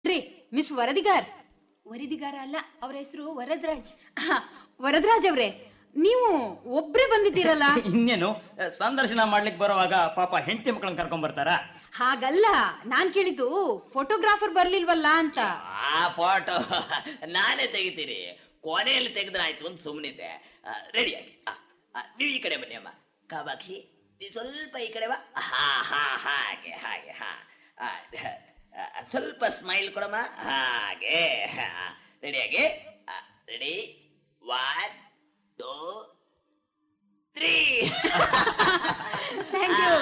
ರೀ ಮಿಸ್ ವರದಿಗಾರ್ ವರದಿಗಾರ ಅಲ್ಲ ಅವರ ಹೆಸರು ವರದರಾಜ್ ಹ, ವರದರಾಜ್ ಅವ್ರೆ ನೀವು ಒಬ್ರೇ ಬಂದಿದ್ದೀರಲ್ಲ ಇನ್ನೇನು ಸಂದರ್ಶನ ಮಾಡ್ಲಿಕ್ಕೆ ಬರುವಾಗ ಪಾಪ ಹೆಂಡತಿ ಮಕ್ಕಳನ್ನ ಕರ್ಕೊಂಡ್ ಬರ್ತಾರ ಹಾಗಲ್ಲ ನಾನ್ ಕೇಳಿದ್ದು ಫೋಟೋಗ್ರಾಫರ್ ಬರ್ಲಿಲ್ವಲ್ಲ ಅಂತ ಆ ಫೋಟೋ ನಾನೇ ತೆಗಿತೀನಿ ಕೊನೆಯಲ್ಲಿ ತೆಗೆದ್ರಾಯ್ತು ಅಂತ ಸುಮ್ಮನಿದ್ದೆ ರೆಡಿಯಾಗಿ ನೀವು ಈ ಕಡೆ ಬನ್ನಿ ಅಮ್ಮ ಕಾಮಾಕ್ಷಿ ನೀವ್ ಸ್ವಲ್ಪ ಈ ಕಡೆ ಬಾ ಹಾ ಹಾ ಹಾಗೆ ಹಾಗೆ ಹಾ ಆ, ಆ, ಸ್ವಲ್ಪ ಸ್ಮೈಲ್ ಕೊಡಮ್ಮ ಹಾಗೆ ರೆಡಿಯಾಗಿ ready one two three thank you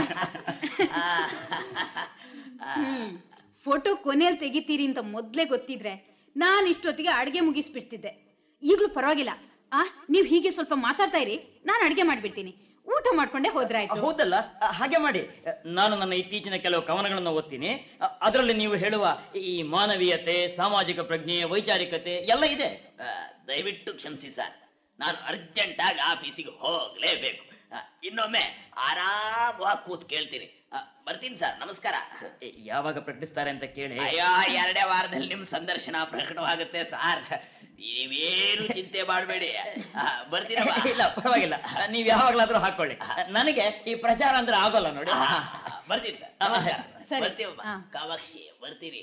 hmm photo ಕೊನೆಯಲ್ಲಿ ತೆಗಿತೀರಿ ಅಂತ ಮೊದ್ಲೇ ಗೊತ್ತಿದ್ರೆ ನಾನ್ ಇಷ್ಟೊತ್ತಿಗೆ ಅಡ್ಗೆ ಮುಗಿಸ್ಬಿಡ್ತಿದ್ದೆ ಈಗ್ಲೂ ಪರವಾಗಿಲ್ಲ ಆ ನೀವ್ ಹೀಗೆ ಸ್ವಲ್ಪ ಮಾತಾಡ್ತಾ ಇರಿ ನಾನ್ ಅಡ್ಗೆ ಮಾಡ್ಬಿಡ್ತೀನಿ ಊಟ ಮಾಡ್ಕೊಂಡೆ ಹೋದ್ರಾಯ್ತು ಹೌದಲ್ಲ ಆ, ಹಾಗೆ ಮಾಡಿ ನಾನು ನನ್ನ ಇತ್ತೀಚಿನ ಕೆಲವು ಕವನಗಳನ್ನು ಓದ್ತೀನಿ ಅ, ಅದರಲ್ಲಿ ನೀವು ಹೇಳುವ ಈ ಮಾನವೀಯತೆ ಸಾಮಾಜಿಕ ಪ್ರಜ್ಞೆ ವೈಚಾರಿಕತೆ ಎಲ್ಲ ಇದೆ ಆ, ದಯವಿಟ್ಟು ಕ್ಷಮಿಸಿ ಸರ್ ನಾನು ಅರ್ಜೆಂಟ್ ಆಗಿ ಆಫೀಸಿಗೆ ಹೋಗ್ಲೇಬೇಕು ಆ, ಇನ್ನೊಮ್ಮೆ ಆರಾಮವಾಗಿ ಕೂತ್ ಕೇಳ್ತೀನಿ ಆ, ಬರ್ತೀನಿ ಸರ್ ನಮಸ್ಕಾರ ಎ, ಯಾವಾಗ ಪ್ರಕಟಿಸ್ತಾರೆ ಅಂತ ಕೇಳಿ ಅಯ್ಯೋ ಎರಡೇ ವಾರದಲ್ಲಿ ನಿಮ್ ಸಂದರ್ಶನ ಪ್ರಕಟವಾಗುತ್ತೆ ಸಾರ್ ನೀವೇನು ಚಿಂತೆ ಮಾಡಬೇಡಿ ಬರ್ತೀನಮ್ಮ ಇಲ್ಲ ಪರವಾಗಿಲ್ಲ ನೀವ್ ಯಾವಾಗ್ಲಾದ್ರೂ ಹಾಕೊಳ್ಳಿ ನನಗೆ ಈ ಪ್ರಚಾರ ಅಂದ್ರೆ ಆಗೋಲ್ಲ ನೋಡಿ ಆ, ಬರ್ತೀನಿ ಸರ್ ನಮಸ್ಕಾರ ಸರಿ. ಬರ್ತೀವಮ್ಮ ಆ. ಕಾಮಾಕ್ಷಿ ಬರ್ತೀರಿ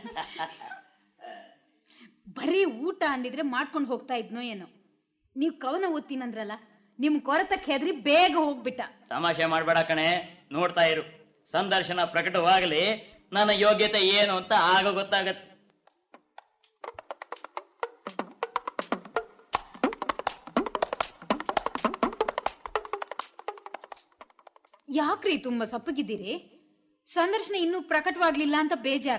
ಬರೀ ಊಟ ಅಂದಿದ್ರೆ ಮಾಡ್ಕೊಂಡು ಹೋಗ್ತಾ ಇದ್ನೋ ಏನೋ ನೀವ್ ಕವನ ಓದ್ತೀನಂದ್ರಲ್ಲ ನಿಮ್ ಕೊರತಕ್ಕೆ ಹೆದ್ರಿ ಬೇಗ ಹೋಗ್ಬಿಟ್ಟ ತಮಾಷೆ ಮಾಡ್ಬೇಡ ಕಣೆ ನೋಡ್ತಾ ಇರು ಸಂದರ್ಶನ ಪ್ರಕಟವಾಗಲಿ ನನ್ನ ಯೋಗ್ಯತೆ ಏನು ಅಂತ ಆಗ ಗೊತ್ತಾಗತ್ತೆ ಯಾಕ್ರಿ ತುಂಬಾ ಸಪ್ಪಗಿದ್ದೀರಿ ಸಂದರ್ಶನ ಇನ್ನೂ ಪ್ರಕಟವಾಗ್ಲಿಲ್ಲ ಅಂತ ಬೇಜಾರ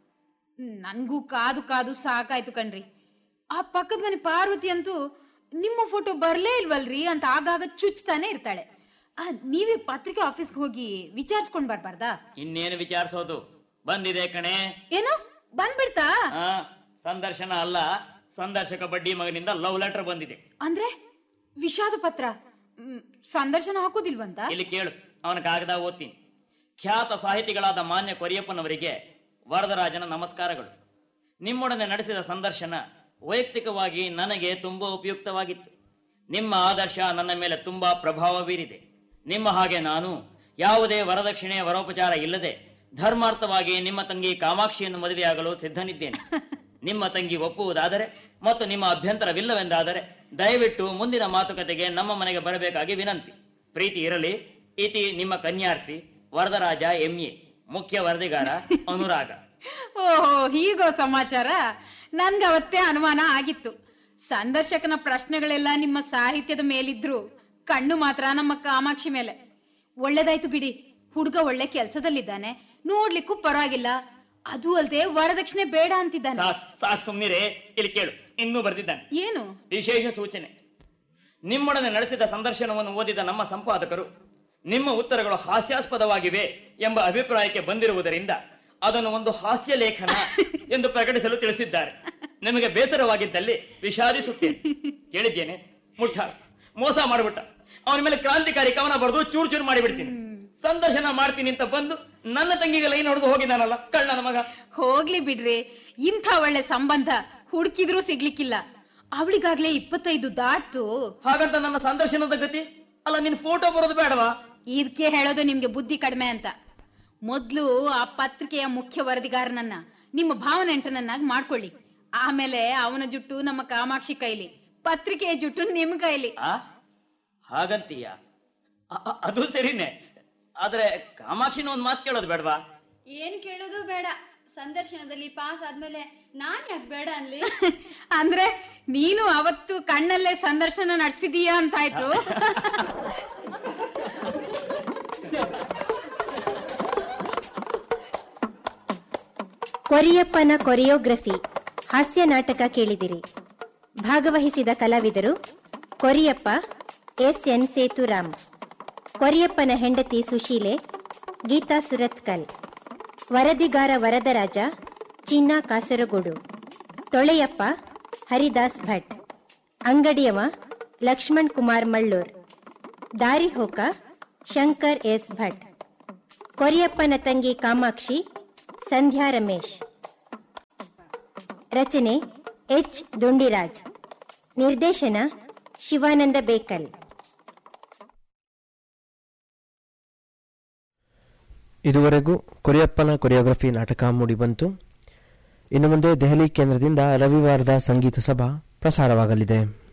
ನನ್ಗೂ ಕಾದು ಕಾದು ಸಾಕಾಯ್ತು ಕಣ್ರಿ ಆ ಪಕ್ಕದ ಮನೆ ಪಾರ್ವತಿ ಅಂತೂ ನಿಮ್ಮ ಫೋಟೋ ಬರ್ಲೇ ಇಲ್ವಲ್ರಿ ಅಂತ ಆಗಾಗ ಚುಚ್ತಾನೆ ಇರ್ತಾಳೆ ಆ, ನೀವೇ ಪತ್ರಿಕೆ ಆಫೀಸ್ಗೆ ಹೋಗಿ ವಿಚಾರಿಸ್ಕೊಂಡ್ ಬರ್ಬಾರ್ದಾ ಇನ್ನೇನು ವಿಚಾರಿಸೋದು ಬಂದಿದೆ ಕಣೆ ಏನೋ ಬಂದ್ಬಿಡ್ತಾ ಆ ಸಂದರ್ಶನ ಅಲ್ಲ ಸಂದರ್ಶಕ ಬಡ್ಡಿ ಮಗನಿಂದ ಲವ್ ಲೆಟರ್ ಬಂದಿದೆ ಅಂದ್ರೆ ವಿಷಾದ ಪತ್ರ ಮ್, ಸಂದರ್ಶನ ಹಾಕೋದಿಲ್ವಂತ ಇಲ್ಲಿ ಕೇಳು ಅವನ ಕಾಗದ ಓದ್ತೀನಿ ಖ್ಯಾತ ಸಾಹಿತಿಗಳಾದ ಮಾನ್ಯ ಕೊರಿಯಪ್ಪನವರಿಗೆ ವರದರಾಜನ ನಮಸ್ಕಾರಗಳು ನಿಮ್ಮೊಡನೆ ನಡೆಸಿದ ಸಂದರ್ಶನ ವೈಯಕ್ತಿಕವಾಗಿ ನನಗೆ ತುಂಬಾ ಉಪಯುಕ್ತವಾಗಿತ್ತು ನಿಮ್ಮ ಆದರ್ಶ ನನ್ನ ಮೇಲೆ ತುಂಬಾ ಪ್ರಭಾವ ಬೀರಿದೆ ನಿಮ್ಮ ಹಾಗೆ ನಾನು ಯಾವುದೇ ವರದಕ್ಷಿಣೆ ವರೋಪಚಾರ ಇಲ್ಲದೆ ಧರ್ಮಾರ್ಥವಾಗಿ ನಿಮ್ಮ ತಂಗಿ ಕಾಮಾಕ್ಷಿಯನ್ನು ಮದುವೆಯಾಗಲು ಸಿದ್ಧನಿದ್ದೇನೆ ನಿಮ್ಮ ತಂಗಿ ಒಪ್ಪುವುದಾದರೆ ಮತ್ತು ನಿಮ್ಮ ಅಭ್ಯಂತರವಿಲ್ಲವೆಂದಾದರೆ ದಯವಿಟ್ಟು ಮುಂದಿನ ಮಾತುಕತೆಗೆ ನಮ್ಮ ಮನೆಗೆ ಬರಬೇಕಾಗಿ ವಿನಂತಿ ಪ್ರೀತಿ ಇರಲಿ ಇತಿ ನಿಮ್ಮ ಕನ್ಯಾರ್ಥಿ ವರದರಾಜ ಎಂಎ ಮುಖ್ಯ ವರದಿಗಾರ ಅನುರಾಗ ಓಹೋ ಹೀಗೋ ಸಮಾಚಾರ ನನ್ಗೆ ಅವತ್ತೇ ಅನುಮಾನ ಆಗಿತ್ತು ಸಂದರ್ಶಕನ ಪ್ರಶ್ನೆಗಳೆಲ್ಲ ನಿಮ್ಮ ಸಾಹಿತ್ಯದ ಮೇಲಿದ್ರು ಕಣ್ಣು ಮಾತ್ರ ನಮ್ಮ ಕಾಮಾಕ್ಷಿ ಮೇಲೆ ಒಳ್ಳೇದಾಯ್ತು ಬಿಡಿ ಹುಡುಗ ಒಳ್ಳೆ ಕೆಲ್ಸದಲ್ಲಿದ್ದಾನೆ ನೋಡ್ಲಿಕ್ಕೂ ಪರವಾಗಿಲ್ಲ ಅದು ಅಲ್ದೆ ವರದಕ್ಷಿಣೆ ಬೇಡ ಅಂತಿದ್ದಾನೆ ಸಾಕ್ ಸಾಕ್ ಸುಮ್ನಿರೇ ಇಲ್ಲಿ ಕೇಳು ಇನ್ನೂ ಬರ್ದಿದ್ದಾನೆ ಏನು ವಿಶೇಷ ಸೂಚನೆ ನಿಮ್ಮೊಡನೆ ನಡೆಸಿದ ಸಂದರ್ಶನವನ್ನು ಓದಿದ ನಮ್ಮ ಸಂಪಾದಕರು ನಿಮ್ಮ ಉತ್ತರಗಳು ಹಾಸ್ಯಾಸ್ಪದವಾಗಿವೆ ಎಂಬ ಅಭಿಪ್ರಾಯಕ್ಕೆ ಬಂದಿರುವುದರಿಂದ ಅದನ್ನು ಒಂದು ಹಾಸ್ಯ ಲೇಖನ ಎಂದು ಪ್ರಕಟಿಸಲು ತಿಳಿಸಿದ್ದಾರೆ ನಿಮಗೆ ಬೇಸರವಾಗಿದ್ದಲ್ಲಿ ವಿಷಾದಿಸುತ್ತೇನೆ ಕೇಳಿದ್ದೇನೆ ಮುಠ ಮೋಸ ಮಾಡಿಬಿಟ್ಟ ಅವನ ಮೇಲೆ ಕ್ರಾಂತಿಕಾರಿ ಕವನ ಬರೆದು ಚೂರ್ ಚೂರ್ ಮಾಡಿಬಿಡ್ತೀನಿ ಸಂದರ್ಶನ ಮಾಡ್ತೀನಿ ಅಂತ ಬಂದು ನನ್ನ ತಂಗಿಗೆ ಲೈನ್ ಹೊಡೆದು ಹೋಗಿದ್ದಾನಲ್ಲ ಕಳ್ಳನ ಮಗ ಹೋಗ್ಲಿ ಬಿಡ್ರಿ ಇಂಥ ಒಳ್ಳೆ ಸಂಬಂಧ ಹುಡುಕಿದ್ರೂ ಸಿಗ್ಲಿಕ್ಕಿಲ್ಲ ಅವಳಿಗಾಗ್ಲೇ ಇಪ್ಪತ್ತೈದು ದಾಟ್ತು ಹಾಗಂತ ನನ್ನ ಸಂದರ್ಶನದ ಗತಿ ಅಲ್ಲ ನಿನ್ ಫೋಟೋ ಬರೋದು ಬೇಡವಾ ಇದಕ್ಕೆ ಹೇಳೋದು ನಿಮ್ಗೆ ಬುದ್ಧಿ ಕಡಿಮೆ ಅಂತ ಮೊದ್ಲು ಆ ಪತ್ರಿಕೆಯ ಮುಖ್ಯ ವರದಿಗಾರನನ್ನ ನಿಮ್ಮ ಭಾವನೆಂಟನನ್ನಾಗಿ ಮಾಡ್ಕೊಳ್ಳಿ ಆಮೇಲೆ ಅವನ ಜುಟ್ಟು ನಮ್ಮ ಕಾಮಾಕ್ಷಿ ಕೈಲಿ ಪತ್ರಿಕೆಯ ಜುಟ್ಟು ನಿಮ್ ಕೈಲಿ ಆ ಹಾಗಂತೀಯ ಅ- ಅ- ಅದು ಸರಿನೇ ಆದ್ರೆ ಕಾಮಾಕ್ಷಿನ ಒಂದ್ ಮಾತು ಕೇಳೋದು ಬೇಡವಾ ಏನು ಕೇಳೋದು ಬೇಡ ಸಂದರ್ಶನದಲ್ಲಿ ಪಾಸ್ ಆದ್ಮೇಲೆ ನಾನ್ ಯಾಕೆ ಬೇಡ ಅನ್ಲಿ ಅಂದ್ರೆ ನೀನು ಅವತ್ತು ಕಣ್ಣಲ್ಲೇ ಸಂದರ್ಶನ ನಡೆಸಿದೀಯಾ ಅಂತಾಯ್ತು ಕೊರಿಯಪ್ಪನ ಕೊರಿಯೋಗ್ರಫಿ ಹಾಸ್ಯ ನಾಟಕ ಕೇಳಿದಿರಿ ಭಾಗವಹಿಸಿದ ಕಲಾವಿದರು ಕೊರಿಯಪ್ಪ ಎಸ್ ಎನ್ ಸೇತುರಾಮ್ ಕೊರಿಯಪ್ಪನ ಹೆಂಡತಿ ಸುಶೀಲೆ ಗೀತಾ ಸುರತ್ಕಲ್ ವರದಿಗಾರ ವರದರಾಜ ಚಿನ್ನಾ ಕಾಸರಗೋಡು ತೊಳೆಯಪ್ಪ ಹರಿದಾಸ್ ಭಟ್ ಅಂಗಡಿಯವ ಲಕ್ಷ್ಮಣ್ ಕುಮಾರ್ ಮಳ್ಳೂರ್ ದಾರಿಹೋಕ ಶಂಕರ್ ಎಸ್ ಭಟ್ ಕೊರಿಯಪ್ಪನ ತಂಗಿ ಕಾಮಾಕ್ಷಿ ಸಂಧ್ಯಾ ರಮೇಶ್ ರಚನೆ ಎಚ್ ದುಂಡಿರಾಜ್ ನಿರ್ದೇಶನ ಶಿವಾನಂದ ಬೇಕಲ್ ಇದುವರೆಗೂ ಕೊರಿಯಪ್ಪನ ಕೊರಿಯೋಗ್ರಫಿ ನಾಟಕ ಮೂಡಿಬಂತು ಇನ್ನು ಮುಂದೆ ದೆಹಲಿ ಕೇಂದ್ರದಿಂದ ರವಿವಾರದ ಸಂಗೀತ ಸಭಾ ಪ್ರಸಾರವಾಗಲಿದೆ